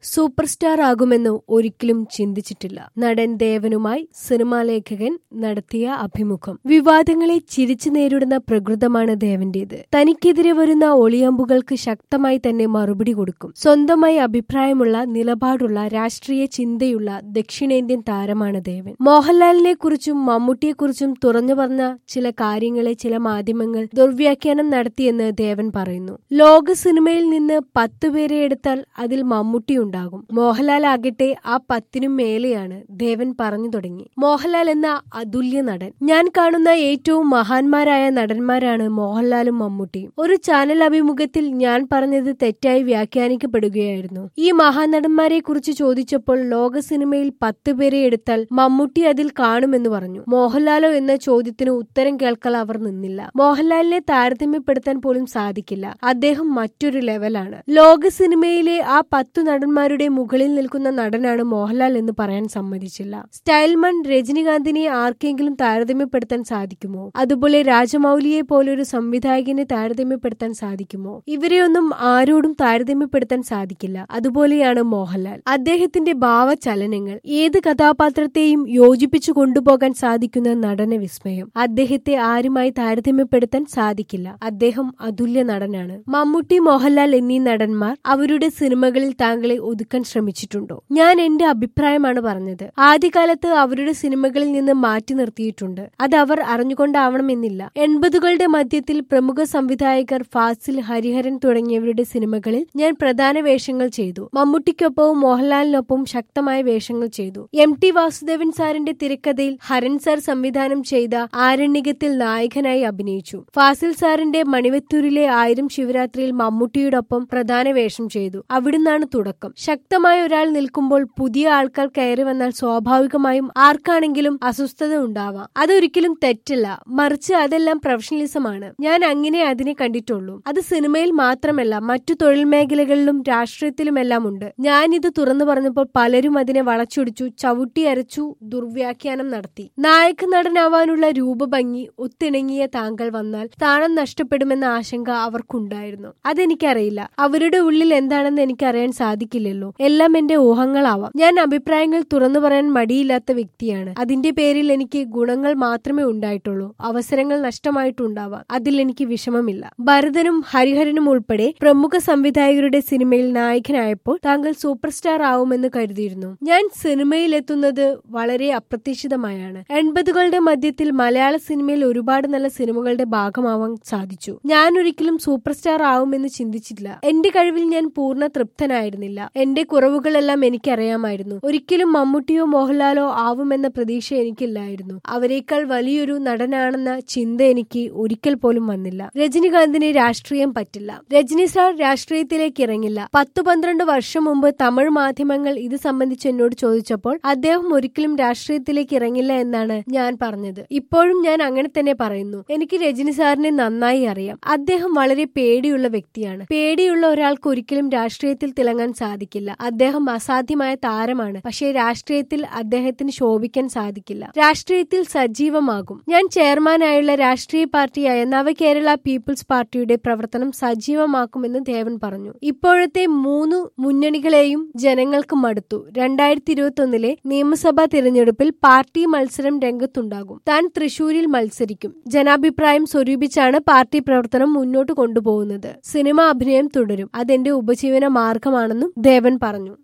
super star ആകുമെന്ന് ഒരിക്കലും ചിന്തിച്ചിട്ടില്ല നടൻ ദേവനുമായി സിനിമാ ലേഖകൻ നടത്തിയ അഭിമുഖം വിവാദങ്ങളെ ചിരിച്ചു നേരിടുന്ന പ്രകൃതമാണ് ദേവന്റേത് തനിക്കെതിരെ വരുന്ന ഒളിയമ്പുകൾക്ക് ശക്തമായി തന്നെ മറുപടി കൊടുക്കും സ്വന്തമായി അഭിപ്രായമുള്ള നിലപാടുള്ള രാഷ്ട്രീയ ചിന്തയുള്ള ദക്ഷിണേന്ത്യൻ താരമാണ് ദേവൻ മോഹൻലാലിനെ കുറിച്ചും മമ്മൂട്ടിയെക്കുറിച്ചും തുറന്നു പറഞ്ഞ ചില കാര്യങ്ങളെ ചില മാധ്യമങ്ങൾ ദുർവ്യാഖ്യാനം നടത്തിയെന്ന് ദേവൻ പറയുന്നു ലോക സിനിമയിൽ നിന്ന് പത്ത് പേരെ എടുത്താൽ അതിൽ മമ്മൂട്ടി ഉണ്ടാകും മോഹൻലാൽ ആകട്ടെ ആ പത്തിനും മേലെയാണ് ദേവൻ പറഞ്ഞു തുടങ്ങി മോഹൻലാൽ എന്ന അതുല്യ നടൻ ഞാൻ കാണുന്ന ഏറ്റവും മഹാന്മാരായ നടന്മാരാണ് മോഹൻലാലും മമ്മൂട്ടിയും ഒരു ചാനൽ അഭിമുഖത്തിൽ ഞാൻ പറഞ്ഞത് തെറ്റായി വ്യാഖ്യാനിക്കപ്പെടുകയായിരുന്നു ഈ മഹാനടന്മാരെ കുറിച്ച് ചോദിച്ചപ്പോൾ ലോക സിനിമയിൽ പത്ത് പേരെ എടുത്താൽ മമ്മൂട്ടി അതിൽ കാണുമെന്ന് പറഞ്ഞു മോഹൻലാലോ എന്ന ചോദ്യത്തിന് ഉത്തരം കേൾക്കാൻ അവർ നിന്നില്ല മോഹൻലാലിനെ താരതമ്യപ്പെടുത്താൻ പോലും സാധിക്കില്ല അദ്ദേഹം മറ്റൊരു ലെവലാണ് ലോക സിനിമയിലെ ആ പത്തു നടന്മാരുടെ മുകളിൽ നിൽക്കുന്ന നടനാണ് മോഹൻലാൽ എന്ന് പറയാൻ സമ്മതിച്ചില്ല സ്റ്റൈൽമൺ രജനികാന്തിനെ ആർക്കെങ്കിലും താരതമ്യപ്പെടുത്താൻ സാധിക്കുമോ അതുപോലെ രാജമൗലിയെ പോലൊരു സംവിധായകനെ താരതമ്യപ്പെടുത്താൻ സാധിക്കുമോ ഇവരെയൊന്നും ആരോടും താരതമ്യപ്പെടുത്താൻ സാധിക്കില്ല അതുപോലെയാണ് മോഹൻലാൽ അദ്ദേഹത്തിന്റെ ഭാവചലനങ്ങൾ ഏത് കഥാപാത്രത്തെയും യോജിപ്പിച്ചു കൊണ്ടുപോകാൻ സാധിക്കുന്ന നടന വിസ്മയം അദ്ദേഹത്തെ ആരുമായി താരതമ്യപ്പെടുത്താൻ സാധിക്കില്ല അദ്ദേഹം അതുല്യ നടനാണ് മമ്മൂട്ടി മോഹൻലാൽ എന്നീ നടന്മാർ അവരുടെ സിനിമകളിൽ താങ്കളെ ഒതുക്കാൻ ശ്രമിച്ചിട്ടുണ്ടോ ഞാൻ എന്റെ അഭിപ്രായമാണ് പറഞ്ഞത് ആദ്യകാലത്ത് അവരുടെ സിനിമകളിൽ നിന്ന് മാറ്റി നിർത്തിയിട്ടുണ്ട് അത് അവർ അറിഞ്ഞുകൊണ്ടാവണമെന്നില്ല എൺപതുകളുടെ മധ്യത്തിൽ പ്രമുഖ സംവിധായകർ ഫാസിൽ ഹരിഹരൻ തുടങ്ങിയവരുടെ സിനിമകളിൽ ഞാൻ പ്രധാന വേഷങ്ങൾ ചെയ്തു മമ്മൂട്ടിക്കൊപ്പവും മോഹൻലാലിനൊപ്പവും ശക്തമായ വേഷങ്ങൾ ചെയ്തു എം ടി വാസുദേവൻ സാറിന്റെ തിരക്കഥയിൽ ഹരൻ സാർ സംവിധാനം ചെയ്ത ആരണ്യകത്തിൽ നായകനായി അഭിനയിച്ചു ഫാസിൽ സാറിന്റെ മണിവത്തൂരിലെ ആയിരം ശിവരാത്രിയിൽ മമ്മൂട്ടിയോടൊപ്പം പ്രധാന വേഷം ചെയ്തു അവിടുന്നാണ് തുടക്കം ശക്തമായ ഒരാൾ നിൽക്കുമ്പോൾ പുതിയ ആൾക്കാർ കയറി വന്നാൽ സ്വാഭാവികമായും ആർക്കാണെങ്കിലും അസ്വസ്ഥത ഉണ്ടാവാം അതൊരിക്കലും തെറ്റല്ല മറിച്ച് അതെല്ലാം പ്രൊഫഷണലിസമാണ് ഞാൻ അങ്ങനെ അതിനെ കണ്ടിട്ടുള്ളൂ അത് സിനിമയിൽ മാത്രമല്ല മറ്റു തൊഴിൽ മേഖലകളിലും രാഷ്ട്രീയത്തിലുമെല്ലാം ഉണ്ട് ഞാൻ ഇത് തുറന്നു പറഞ്ഞപ്പോൾ പലരും അതിനെ വളച്ചൊടിച്ചു ചവിട്ടി അരച്ചു ദുർവ്യാഖ്യാനം നടത്തി നായക നടനാവാനുള്ള രൂപഭംഗി ഒത്തിണങ്ങിയ താങ്കൾ വന്നാൽ സ്ഥാനം നഷ്ടപ്പെടുമെന്ന ആശങ്ക അവർക്കുണ്ടായിരുന്നു അതെനിക്കറിയില്ല അവരുടെ ഉള്ളിൽ എന്താണെന്ന് എനിക്കറിയാൻ സാധിക്കില്ലല്ലോ എല്ലാം എന്റെ ഊഹങ്ങളാവാം ഞാൻ അഭിപ്രായങ്ങൾ തുറന്നു പറയാൻ മടിയില്ലാത്ത വ്യക്തിയാണ് അതിന്റെ പേരിൽ എനിക്ക് ഗുണങ്ങൾ മാത്രമേ ഉണ്ടായിട്ടുള്ളൂ അവസരങ്ങൾ നഷ്ടമായിട്ടുണ്ടാവാം അതിൽ എനിക്ക് വിഷമമില്ല ഭരതനും ഹരിഹരനും ഉൾപ്പെടെ പ്രമുഖ സംവിധായകരുടെ സിനിമയിൽ നായകനായപ്പോൾ താങ്കൾ സൂപ്പർ സ്റ്റാർ ആവുമെന്ന് കരുതിയിരുന്നു ഞാൻ സിനിമയിൽ എത്തുന്നത് വളരെ അപ്രതീക്ഷിതമായാണ് എൺപതുകളുടെ മധ്യത്തിൽ മലയാള സിനിമയിൽ ഒരുപാട് നല്ല സിനിമകളുടെ ഭാഗമാവാൻ സാധിച്ചു ഞാൻ ഒരിക്കലും സൂപ്പർ സ്റ്റാർ ആവുമെന്ന് ചിന്തിച്ചില്ല എന്റെ കഴിവിൽ ഞാൻ പൂർണ്ണ തൃപ്തനായിരുന്നില്ല എന്റെ കുറവുകളെല്ലാം എനിക്കറിയാമായിരുന്നു ഒരിക്കലും മമ്മൂട്ടിയോ മോഹൻലാലോ ആവുമെന്ന പ്രതീക്ഷ എനിക്കില്ലായിരുന്നു അവരെക്കാൾ വലിയൊരു നടനാണെന്ന ചിന്ത എനിക്ക് ഒരിക്കൽ പോലും വന്നില്ല രജനികാന്തിന് രാഷ്ട്രീയം പറ്റില്ല രജനി സാർ രാഷ്ട്രീയത്തിലേക്ക് ഇറങ്ങില്ല പത്തു പന്ത്രണ്ട് വർഷം മുമ്പ് തമിഴ് മാധ്യമങ്ങൾ ഇത് സംബന്ധിച്ച് എന്നോട് ചോദിച്ചപ്പോൾ അദ്ദേഹം ഒരിക്കലും രാഷ്ട്രീയത്തിലേക്ക് ഇറങ്ങില്ല എന്നാണ് ഞാൻ പറഞ്ഞത് ഇപ്പോഴും ഞാൻ അങ്ങനെ തന്നെ പറയുന്നു എനിക്ക് രജനി സാറിനെ നന്നായി അറിയാം അദ്ദേഹം വളരെ പേടിയുള്ള വ്യക്തിയാണ് പേടിയുള്ള ഒരാൾക്ക് ഒരിക്കലും രാഷ്ട്രീയത്തിൽ തിളങ്ങാൻ സാധിക്കില്ല അദ്ദേഹം അസാധ്യമായ താരമാണ് പക്ഷേ രാഷ്ട്രീയത്തിൽ അദ്ദേഹത്തിന് ശോഭിക്കാൻ സാധിക്കില്ല രാഷ്ട്രീയത്തിൽ സജീവമാകും ഞാൻ ചെയർമാനായുള്ള രാഷ്ട്രീയ പാർട്ടിയായ നവകേരള പീപ്പിൾസ് പാർട്ടിയുടെ പ്രവർത്തനം സജീവമാക്കുമെന്ന് ദേവൻ പറഞ്ഞു ഇപ്പോഴത്തെ മൂന്ന് മുന്നണികളെയും ജനങ്ങൾക്ക് മടുത്തു രണ്ടായിരത്തി ഇരുപത്തി ഒന്നിലെ നിയമസഭാ തിരഞ്ഞെടുപ്പിൽ പാർട്ടി മത്സരം രംഗത്തുണ്ടാകും താൻ തൃശൂരിൽ മത്സരിക്കും ജനാഭിപ്രായം സ്വരൂപിച്ചാണ് പാർട്ടി പ്രവർത്തനം മുന്നോട്ട് കൊണ്ടുപോകുന്നത് സിനിമ അഭിനയം തുടരും അതെന്റെ ഉപജീവന മാർഗമാണെന്നും ദേവൻ പറഞ്ഞു